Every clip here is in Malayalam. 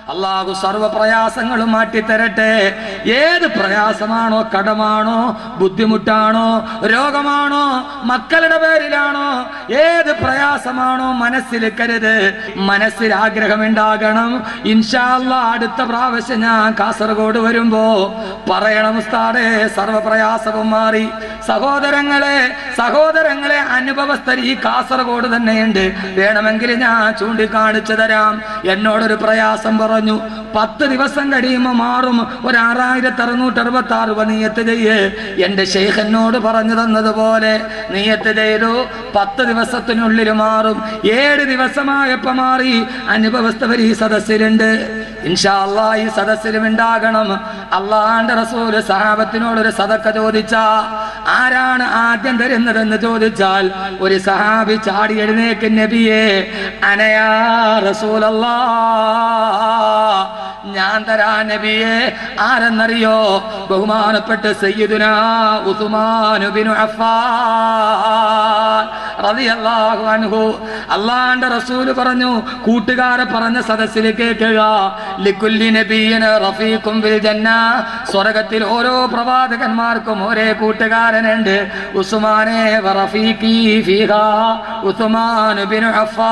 അള്ളാഹു സർവ പ്രയാസങ്ങളും മാറ്റിത്തരട്ടെ ഏത് പ്രയാസമാണോ കടമാണോ ബുദ്ധിമുട്ടാണോ രോഗമാണോ മക്കളുടെ പേരിലാണോ ഏത് പ്രയാസമാണോ മനസ്സിൽ കരുത് മനസ്സിൽ ആഗ്രഹമുണ്ടാകണം ഇൻഷാല്ല അടുത്ത പ്രാവശ്യം ഞാൻ കാസർഗോഡ് വരുമ്പോ പറയണം ഉസ്താദേ സർവ പ്രയാസവും മാറി സഹോദരങ്ങളെ സഹോദരങ്ങളെ അനുഭവസ്ഥർ ഈ കാസർഗോഡ് തന്നെയുണ്ട് വേണമെങ്കിൽ ഞാൻ ചൂണ്ടിക്കാണിച്ചു തരാം എന്നോടൊരു പ്രയാസം പറഞ്ഞു പത്ത് ദിവസം കഴിയുമ്പോൾ മാറും ഒരു ആറായിരത്തി അറുന്നൂറ്റി അറുപത്തി ആറ് രൂപ നീയത്ത് ചെയ്യേ എന്റെ ഷെയ്ഖ് എന്നോട് പറഞ്ഞു തന്നതുപോലെ നീയത്ത് ചെയ്തു പത്ത് ദിവസത്തിനുള്ളിൽ മാറും ഏഴ് ദിവസമായപ്പോ മാറി അനുഭവസ്ഥവർ ഈ സദസ്സിലുണ്ട് ഇൻഷാ അല്ലാ ഈ സദസ്സിലും ഉണ്ടാകണം അള്ളാന്റെ റസൂല് സഹാബത്തിനോടൊരു സദക്ക ചോദിച്ച ആരാണ് ആദ്യം തരുന്നതെന്ന് ചോദിച്ചാൽ ഒരു സഹാബി ചാടി എഴുന്നേക്ക് നബിയെ അനയാ റസൂലല്ലാ ഞാൻ തരാ നബിയെ ആരെന്നറിയോ ബഹുമാനപ്പെട്ട സയ്യിദുന ഉസ്മാൻ ബിനു അഫ്ഫാൻ റളിയല്ലാഹു അൻഹു അള്ളാന്റെ റസൂല് പറഞ്ഞു കൂട്ടുകാരെ പറഞ്ഞ സദസ്സിൽ കേൾക്കുക ലിക്കുല്ലി നബിയന റഫീഖും ബിൽ ജന്ന സ്വർഗത്തിൽ ഓരോ പ്രവാചകന്മാർക്കും ഒരേ കൂട്ടുകാരനുണ്ട് ഉസ്മാനെ വ റഫീഖി ഫീഹാ ഉസ്മാൻ ബിൻ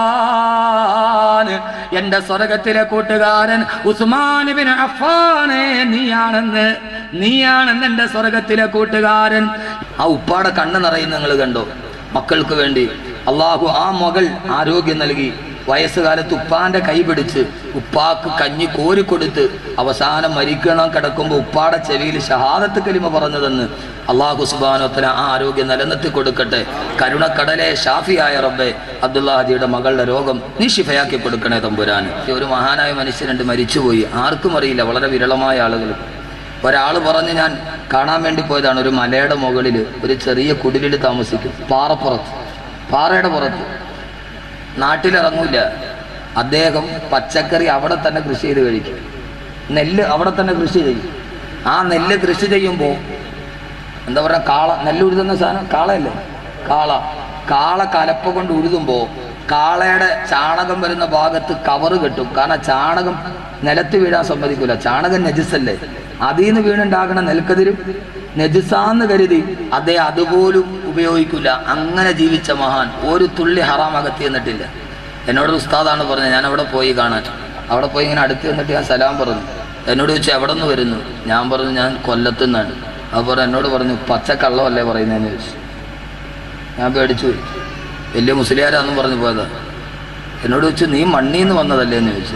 അഫ്ഫാൻ എന്റെ സ്വർഗത്തിലെ കൂട്ടുകാരൻ ഉസ്മാൻ ബിൻ അഫ്ഫാനെ നീയാണെന്ന് നീയാണെന്ന് എന്റെ സ്വർഗത്തിലെ കൂട്ടുകാരൻ ആ ഉപ്പാടെ കണ്ണ് നിറയും നിങ്ങൾ കണ്ടോ മക്കൾക്ക് വേണ്ടി അള്ളാഹു ആ മകൾ ആരോഗ്യം നൽകി വയസ്സുകാലത്ത് ഉപ്പാന്റെ കൈ പിടിച്ച് ഉപ്പാക്ക് കഞ്ഞി കോരിക്കൊടുത്ത് അവസാനം മരിക്കണം കിടക്കുമ്പോൾ ഉപ്പാടെ ചെവിയിൽ ഷഹാദത്ത് കലിമ പറഞ്ഞതെന്ന് അള്ളാഹു സുബാനോത്തന ആ ആരോഗ്യം നിലനിർത്തി കൊടുക്കട്ടെ കരുണക്കടലെ ഷാഫിയായ റബ്ബെ അബ്ദുല്ലാഹിയുടെ മകളുടെ രോഗം നീ ഷിഫയാക്കി കൊടുക്കണേ തമ്പുരാൻ ഒരു മഹാനായ മനുഷ്യനുണ്ട് മരിച്ചുപോയി ആർക്കും അറിയില്ല വളരെ വിരളമായ ആളുകൾ ഒരാൾ പറഞ്ഞ് ഞാൻ കാണാൻ വേണ്ടി പോയതാണ് ഒരു മലയുടെ മുകളിൽ ഒരു ചെറിയ കുടിലിൽ താമസിക്കും പാറപ്പുറത്ത് പാറയുടെ പുറത്ത് നാട്ടിലിറങ്ങൂല അദ്ദേഹം പച്ചക്കറി അവിടെ തന്നെ കൃഷി ചെയ്ത് കഴിക്കും നെല്ല് അവിടെ തന്നെ കൃഷി ചെയ്യും ആ നെല്ല് കൃഷി ചെയ്യുമ്പോൾ എന്താ പറയുക കാള നെല്ല് ഉഴുതുന്ന സാധനം കാളയല്ലേ കാള കാള കലപ്പ കൊണ്ട് ഉഴുതുമ്പോൾ കാളയുടെ ചാണകം വരുന്ന ഭാഗത്ത് കവറ് കെട്ടും കാരണം ചാണകം നിലത്ത് വീഴാൻ സമ്മതിക്കൂല ചാണകം നജിസല്ലേ അതിൽ നിന്ന് വീണുണ്ടാകണ നെൽക്കതിരും നജിസാന്ന് കരുതി അദ്ദേഹം അതുപോലും ഉപയോഗിക്കില്ല അങ്ങനെ ജീവിച്ച മഹാൻ ഒരു തുള്ളി ഹറാം അകത്തി എന്നിട്ടില്ല എന്നോട് ഉസ്താദാണ് പറഞ്ഞത് ഞാൻ അവിടെ പോയി കാണാൻ അവിടെ പോയി ഇങ്ങനെ അടുത്ത് വന്നിട്ട് ഞാൻ സലാം പറഞ്ഞു എന്നോട് ചോദിച്ചു എവിടെ നിന്ന് വരുന്നു ഞാൻ പറഞ്ഞു ഞാൻ കൊല്ലത്തു നിന്നാണ് അപ്പോൾ എന്നോട് പറഞ്ഞു പച്ചക്കള്ളമല്ലേ പറയുന്നതെന്ന് ചോദിച്ചു ഞാൻ പേടിച്ചു പോയി വലിയ മുസ്ലിയാരാന്നും പറഞ്ഞു പോയതാ എന്നോട് ചോദിച്ചു നീ മണ്ണീന്ന് വന്നതല്ലേ എന്ന് ചോദിച്ചു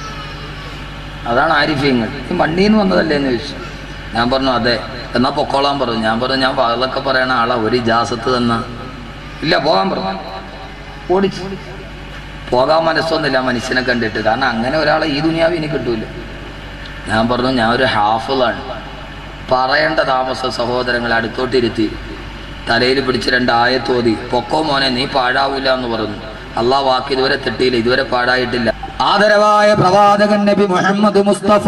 അതാണ് ആരിഫ്യങ്ങൾ നീ മണ്ണീന്ന് വന്നതല്ലേ എന്ന് ചോദിച്ചു ഞാൻ പറഞ്ഞു അതെ എന്നാ പൊക്കോളാൻ പറഞ്ഞു ഞാൻ പറഞ്ഞു ഞാൻ അതൊക്കെ പറയണ ആളാ ഒരു ഇജാസത്ത് തന്ന ഇല്ല പോകാൻ പറഞ്ഞു ഓടിച്ചു പോകാൻ മനസ്സൊന്നുമില്ല ആ മനുഷ്യനെ കണ്ടിട്ട് കാരണം അങ്ങനെ ഒരാളെ ഈ ദുനിയാവ് ഇനി കിട്ടൂല ഞാൻ പറഞ്ഞു ഞാൻ ഒരു ഹാഫിളാണ് പറയേണ്ട താമസ സഹോദരങ്ങളെ അടുത്തോട്ടിരുത്തി തലയിൽ പിടിച്ച് രണ്ട് ആയത്തോതി പൊക്കോ മോനെ നീ പാഴാവൂല എന്ന് പറഞ്ഞു അള്ളാഹ് വാക്ക് ഇതുവരെ തെറ്റിയില്ല ഇതുവരെ പാഴായിട്ടില്ല ആദരവായ പ്രവാചകൻ നബി മുഹമ്മദ് മുസ്തഫ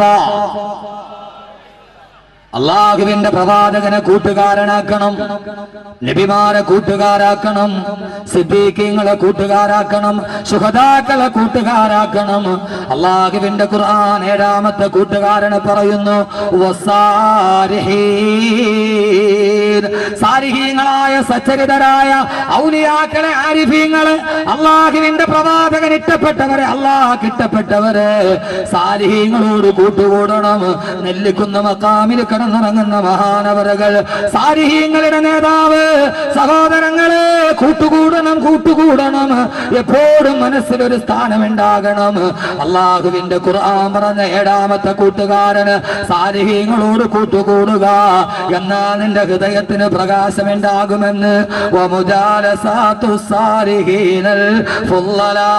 അള്ളാഹുവിന്റെ പ്രവാചകനെ കൂട്ടുകാരനാക്കണം നബിമാരെ കൂട്ടുകാരാക്കണം സിദ്ദീഖീങ്ങളെ കൂട്ടുകാരാക്കണം സുഹദാക്കളെ കൂട്ടുകാരാക്കണം അള്ളാഹുവിന്റെ ഖുർആൻ ഏഴാമത്തെ കൂട്ടുകാരനെ പറയുന്നു വസാരിഹീൻ. സാരിഹീങ്ങളായ സച്ചരിതരായ ഔലിയാക്കളെ ആരിഫീങ്ങളെ അള്ളാഹുവിന്റെ പ്രവാചകൻ ഇഷ്ടപ്പെട്ടവരെ അള്ളാഹ് ഇഷ്ടപ്പെട്ടവരെ സാരിഹീങ്ങളോട് കൂട്ടുകൂടണം നെല്ലിക്കുന്ന മക്കാമിൽ കിടന്നിറങ്ങുന്ന മഹാനവരകൾ സാരിഹീങ്ങളുടെ നേതാവ് സഹോദരങ്ങളെ കൂട്ടുകൂടണം കൂട്ടുകൂടണം എപ്പോഴും മനസ്സിലൊരു സ്ഥാനമുണ്ടാകണം അള്ളാഹുവിന്റെ ഖുർആൻ പറഞ്ഞ ഏഴാമത്തെ കൂട്ടുകാരന് സാരിഹീങ്ങളോട് കൂട്ടുകൂടുക എന്നാ നിന്റെ ഹൃദയത്തിന് പ്രകാശമുണ്ടാകുമെന്ന് വമുജാലസാത്തു സാരിഹീനൽ ഫുള്ളലാ.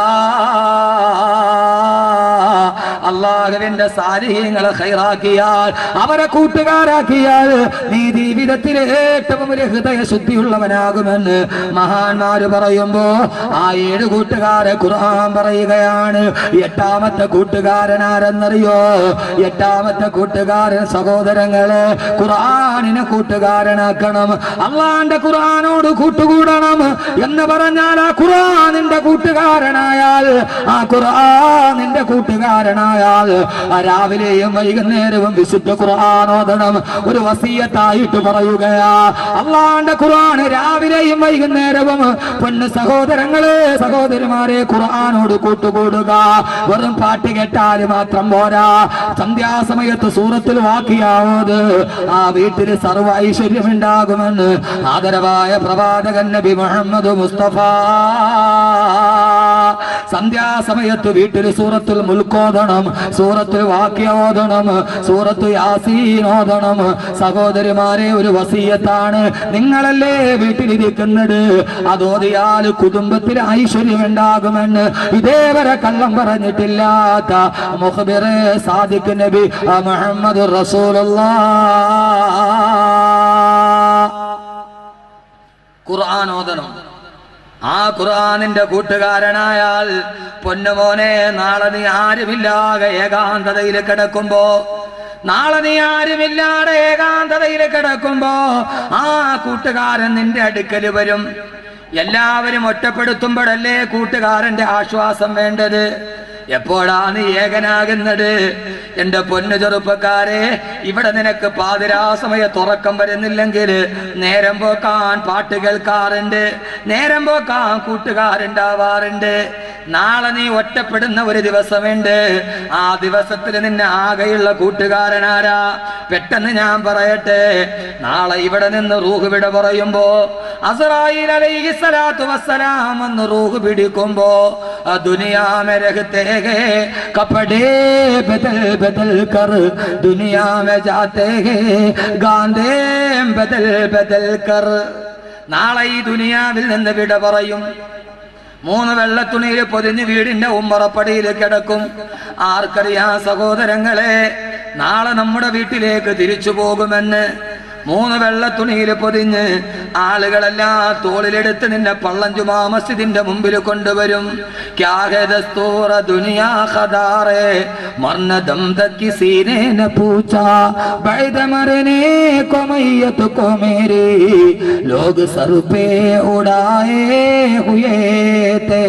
അള്ളാഹുവിന്റെ സാരിഹ്യങ്ങളെ ഹൈറാക്കിയാൽ അവരെ കൂട്ടുകാരാക്കിയാൽ നീ ജീവിതത്തിൽ ഏറ്റവും ഒരു ഹൃദയ ശുദ്ധിയുള്ളവനാകുമെന്ന് മഹാന്മാര് പറയുമ്പോ ആ ഏഴ് കൂട്ടുകാരെ ഖുർആൻ പറയുകയാണ് എട്ടാമത്തെ കൂട്ടുകാരൻ ആരെന്നറിയോ എട്ടാമത്തെ കൂട്ടുകാരൻ സഹോദരങ്ങളെ ഖുർആനിനെ കൂട്ടുകാരനാക്കണം അള്ളാന്റെ ഖുർആനോട് കൂട്ടുകൂടണം എന്ന് പറഞ്ഞാൽ ആ ഖുർആനിന്റെ കൂട്ടുകാരനായാൽ ആ ഖുർആൻ നിന്റെ കൂട്ടുകാരനായ കൂട്ടുകാരനായാൽ ആ രാവിലെയും വൈകുന്നേരവും വിശുദ്ധ ഖുർആൻ ഓതണം ഒരു വസീയത്തായിട്ട് പറയുകയാ അള്ളാന്റെ ഖുർആൻ രാവിലെയും വൈകുന്നേരവും പൊന്ന് സഹോദരങ്ങളെ സഹോദരിമാരെ ഖുർആനോട് കൂട്ടുകൂടുക വെറും പാട്ട് കേട്ടാൽ മാത്രം പോരാ സന്ധ്യാസമയത്ത് സൂറത്തിൽ വാക്കിയാവത് ആ വീട്ടിൽ സർവ്വ ഐശ്വര്യമുണ്ടാകുമെന്ന് ആദരവായ പ്രവാചകൻ നബി മുഹമ്മദ് മുസ്തഫ സന്ധ്യാസമയത്ത് വീട്ടിൽ സൂറത്തുൽ മുൽക്കോദണം സൂറത്തുൽ വാക്യോദണം സൂറത്ത് യാസീൻ ഓതണം സഹോദരിമാരെ ഒരു വസീയത്താണ് നിങ്ങളല്ലേ വീട്ടിലിരിക്കുന്നത് അതോതിയാൽ കുടുംബത്തിൽ ഐശ്വര്യം ഉണ്ടാകുമെന്ന് ഇതേവരെ കള്ളം പറഞ്ഞിട്ടില്ലാത്ത മുഖബിറെ സാദിഖ് നബി മുഹമ്മദ് റസൂലുള്ള ഖുർആൻ ഓതണം ആ ഖുർആനിന്റെ കൂട്ടുകാരനായാൽ പൊന്നുമോനെ നാളെ നീ ആരുമില്ലാതെ ഏകാന്തതയിൽ കിടക്കുമ്പോ നാളെ നീ ആരുമില്ലാതെ ഏകാന്തതയിൽ കിടക്കുമ്പോ ആ കൂട്ടുകാരൻ നിന്റെ അടുക്കൽ വരും എല്ലാവരും ഒറ്റപ്പെടുത്തുമ്പോഴല്ലേ കൂട്ടുകാരന്റെ ആശ്വാസം വേണ്ടത് എപ്പോഴാ നീ ഏകനാകുന്നത് എന്റെ പൊന്നു ചെറുപ്പക്കാരെ ഇവിടെ നിനക്ക് പാതിരാ സമയത്ത് ഉറക്കം വരുന്നില്ലെങ്കിൽ നേരം പോക്കാൻ പാട്ട് കേൾക്കാറുണ്ട് നേരം പോക്കാൻ കൂട്ടുകാരുണ്ടാവാറുണ്ട് നാളെ നീ ഒറ്റപ്പെടുന്ന ഒരു ദിവസമുണ്ട് ആ ദിവസത്തിൽ നിന്നെ ആകെയുള്ള കൂട്ടുകാരനാരാ പെട്ടെന്ന് ഞാൻ പറയട്ടെ നാളെ ഇവിടെ നിന്ന് റൂഹ് വിട പറയുമ്പോ അസറായിൽ അലൈഹി സ്വലാത്തു വസ്സലാം എന്ന് റൂഹ് പിടിക്കുമ്പോ ആ ദുനിയാ में रहते हैं कपड़े बदल बदल कर दुनिया में जाते हैं गांधे बदल बदल कर നാളെ ഈ ദുനിയാവിൽ നിന്ന് വിട പറയും മൂന്ന് വെള്ളത്തുണിയിൽ പൊതിഞ്ഞ് വീടിന്റെ ഉമ്മറപ്പടിയിൽ കിടക്കും ആർക്കറിയാം സഹോദരങ്ങളെ നാളെ നമ്മുടെ വീട്ടിലേക്ക് തിരിച്ചു പോകുമെന്ന് മൂന്ന് വെള്ളത്തുണിയിൽ പൊതിഞ്ഞ് ആളുകളെല്ലാം തോളിലെടുത്ത് നിന്നെ പള്ളഞ്ചുമാ മസ്ജിദിന്റെ മുമ്പിൽ കൊണ്ടുവരും ക്യാ ഹെ ദസ്തൂറ ദുനിയാ ഖദാറെ മർനദം തക്കി സീനെ ന പൂച്ചാ ബൈദ മരനെ को मैयत को मेरे लोग सर पे उड़ाए हुए थे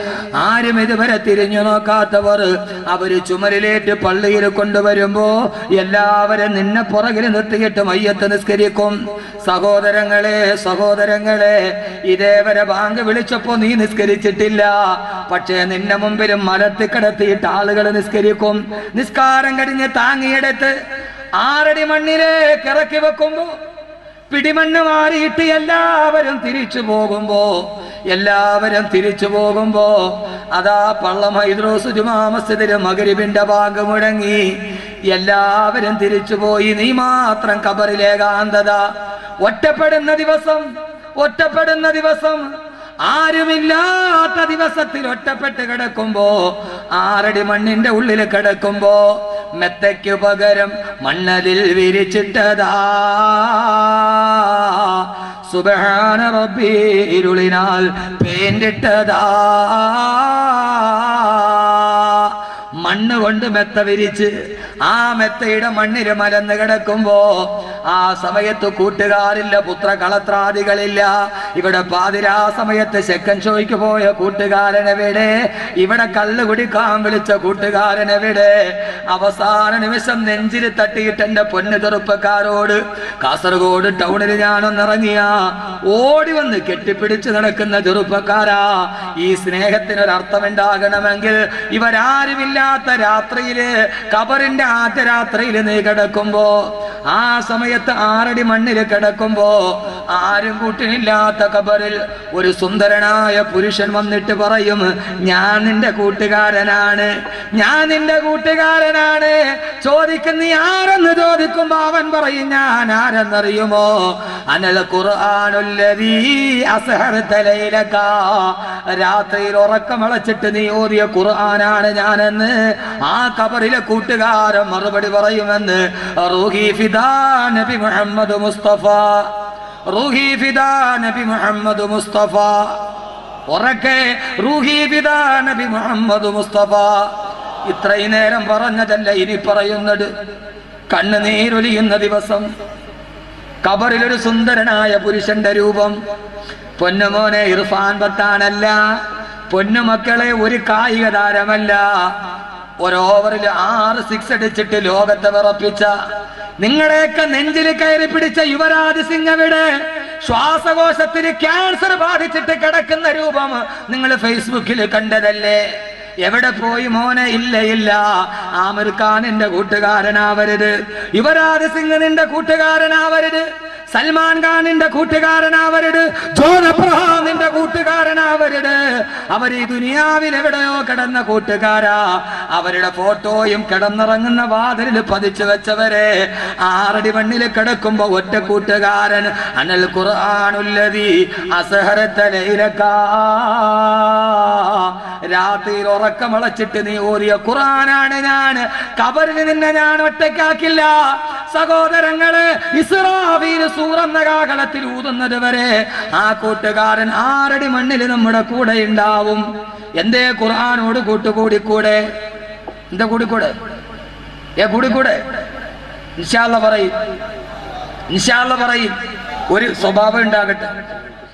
ആരും ഇതുവരെ തിരിഞ്ഞു നോക്കാത്തവർ അവര് ചുമരിലേറ്റ് പള്ളിയിൽ കൊണ്ടുവരുമ്പോ എല്ലാവരും നിന്നെ പുറകിൽ നിർത്തിയിട്ട് മയ്യത്ത് നിസ്കരിക്കും സഹോദരങ്ങളെ സഹോദരങ്ങളെ ഇതേവരെ ബാങ്ക് വിളിച്ചപ്പോ നീ നിസ്കരിച്ചിട്ടില്ല പക്ഷേ നിന്നെ മുമ്പിലും മലത്തി കിടത്തിയിട്ട് ആളുകൾ നിസ്കരിക്കും നിസ്കാരം കഴിഞ്ഞ് താങ്ങിയെടുത്ത് ആറടി മണ്ണിലേക്ക് ഇറക്കി വെക്കുമ്പോ പിടിമണ്ണ് മാറിയിട്ട് എല്ലാവരും തിരിച്ചു പോകുമ്പോ എല്ലാവരും തിരിച്ചു പോകുമ്പോ അതാ പള്ളം ഹൈദ്രോസ് ജുമാമസ്ജിദില് മകരിബിന്റെ ഭാഗം മുടങ്ങി എല്ലാവരും തിരിച്ചു പോയി നീ മാത്രം കബറിലേകാന്തത ഒറ്റപ്പെടുന്ന ദിവസം ഒറ്റപ്പെടുന്ന ദിവസം ആരുമില്ലാത്ത ദിവസത്തിൽ ഒറ്റപ്പെട്ട് കിടക്കുമ്പോ ആറടി മണ്ണിന്റെ ഉള്ളിൽ കിടക്കുമ്പോ മെത്തയ്ക്കു പകരം മണ്ണലിൽ വിരിച്ചിട്ടതാ സുബഹാന റബ്ബി ഇരുളിനാൽ പെയിന്റിട്ടതാ മണ്ണ് കൊണ്ട് മെത്ത വിരിച്ച് ആ മെത്തയുടെ മണ്ണില് മലന്ന് കിടക്കുമ്പോ ആ സമയത്ത് കൂട്ടുകാരില്ല പുത്ര കളത്രാദികളില്ല ഇവിടെ പാതിരാ സമയത്ത് സെക്കൻഡ് ഷോയ്ക്ക് പോയ കൂട്ടുകാരനെവിടെ ഇവിടെ കള്ള് കുടിക്കാൻ വിളിച്ച കൂട്ടുകാരനെവിടെ അവസാന നിമിഷം നെഞ്ചിൽ തട്ടിയിട്ട് എന്റെ പൊന്നു ചെറുപ്പക്കാരോട് കാസർഗോഡ് ടൗണിൽ ഞാനൊന്നിറങ്ങിയ ഓടി വന്ന് കെട്ടിപ്പിടിച്ച് നടക്കുന്ന ചെറുപ്പക്കാരാ ഈ സ്നേഹത്തിനൊരർത്ഥമുണ്ടാകണമെങ്കിൽ ഇവരാരുമില്ലാത്ത രാത്രിയില് കബറിന്റെ ആദ്യ രാത്രിയിൽ നീ കിടക്കുമ്പോ ആ സമയത്ത് ആറടി മണ്ണിൽ കിടക്കുമ്പോ ആരും കൂട്ടിനില്ലാത്ത കബറിൽ ഒരു സുന്ദരനായ പുരുഷൻ വന്നിട്ട് പറയും ഞാൻ നിന്റെ കൂട്ടുകാരനാണ് ഞാൻ നിന്റെ കൂട്ടുകാരനാണ് ചോദിക്കുന്ന നീ ആരെന്ന് ചോദിക്കുമ്പോ അവൻ പറയും ഞാൻ ആരെന്നറിയുമോ അനൽ ഖുർആനുല്ലദീ അസ്ഹറത ലൈലക രാത്രിയിൽ ഉറക്കമളച്ചിട്ട് നീ ഓതിയ ഖുർആനാണ് ഞാനെന്ന് ആ കബറിലെ കൂട്ടുകാരൻ മറുപടി പറയുമെന്ന് റൂഹി ഫിദാ നബി മുഹമ്മദ് മുസ്തഫ റൂഹി ഫിദാ നബി മുഹമ്മദ് മുസ്തഫ ഉറക്കെ റൂഹി ഫിദാ നബി മുഹമ്മദ് മുസ്തഫ ഇത്രയും നേരം പറഞ്ഞതല്ല ഇനി പറയുന്നത് കണ്ണുനീരൊലിയുന്ന ദിവസം കബറിലൊരു സുന്ദരനായ പുരുഷന്റെ രൂപം പൊന്നുമോനെ ഇർഫാൻ പത്താനല്ല പൊന്നുമക്കളെ ഒരു കായിക താരമല്ല ഒരു ഓവറിൽ ആറ് സിക്സ് അടിച്ചിട്ട് ലോകത്തെ വിറപ്പിച്ച നിങ്ങളെയൊക്കെ നെഞ്ചിൽ കയറി പിടിച്ച യുവരാജ് സിംഗ് അവിടെ ശ്വാസകോശത്തിന് ക്യാൻസർ ബാധിച്ചിട്ട് കിടക്കുന്ന രൂപം നിങ്ങൾ ഫേസ്ബുക്കിൽ കണ്ടതല്ലേ എവിടെ പോയി മോനെ ഇല്ല ഇല്ല ആമിർ ഖാൻ എന്റെ കൂട്ടുകാരനാവരുത് യുവരാജ് സിംഗ് നിന്റെ കൂട്ടുകാരനാവരുത് സൽമാൻ ഖാൻ നിന്റെ കൂട്ടുകാരനാവരുത് ജോൺ അബ്രഹാം നിന്റെ കൂട്ടുകാരനാവരുത് അവർ ഈ ദുനിയാവിൽ എവിടെയോ കിടന്ന കൂട്ടുകാരാ അവരുടെ ഫോട്ടോയും കിടന്നിറങ്ങുന്ന വാതിലിൽ പതിച്ചു വെച്ചവരെ ആറടി മണ്ണിൽ കിടക്കുമ്പോ ഒറ്റ കൂട്ടുകാരൻ അനൽ ഖുർആാനുല്ലതി അസഹരത്തലയിലക്കാ രാത്രിയിൽ ഉറക്കമളച്ചിട്ട് നീ ഓതിയ ഖുർആനാണ് ഞാൻ കബറിൽ നിന്നെ ഞാൻ ഒറ്റയ്ക്കാക്കില്ല സഹോദരങ്ങള് ഇസ്രാവീൽ സൂറന്ന കാകളത്തിൽ ഊതുന്നത് വരെ ആ കൂട്ടുകാരൻ ആറടി മണ്ണിൽ നമ്മുടെ കൂടെ ഉണ്ടാവും എന്തേ ഖുർആാനോട് കൂട്ടുകൂടിക്കൂടെ എന്താ കൂടിക്കൂടെ ഏ കൂടിക്കൂടെ നിശാല പറയും നിശാല പറയും ഒരു സ്വഭാവം ഉണ്ടാകട്ടെ